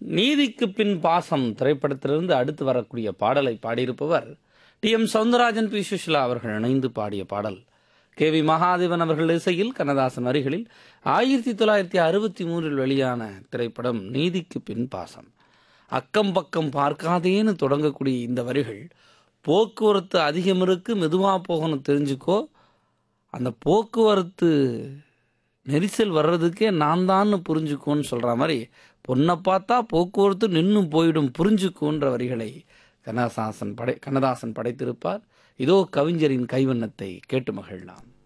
நீதிக்கு பின் பாசம் திரைப்படத்திலிருந்து அடுத்து வரக்கூடிய பாடலை பாடியிருப்பவர் T M Soundararajan P Susheela அவர்கள் இணைந்து பாடிய பாடல் கே வி மகாதேவன் அவர்கள் இசையில் கண்ணதாசன் வரிகளில் ஆயிரத்தி தொள்ளாயிரத்தி அறுபத்தி மூன்றில் வெளியான திரைப்படம் நீதிக்கு பின் பாசம் அக்கம் பக்கம் பார்க்காதேன்னு தொடங்கக்கூடிய இந்த வரிகள் போக்குவரத்து அதிகம் இருக்கு மெதுவாக போகணும் தெரிஞ்சுக்கோ அந்த போக்குவரத்து நெரிசல் வர்றதுக்கே நான் தான்னு புரிஞ்சுக்கோன்னு சொல்கிற மாதிரி பொண்ணை பார்த்தா போக்குவரத்து நின்று போயிடும் புரிஞ்சுக்கோன்ற வரிகளை கண்ணதாசன் படை கண்ணதாசன் படைத்திருப்பார் இதோ கவிஞரின் கைவண்ணத்தை கேட்டு மகிழலாம்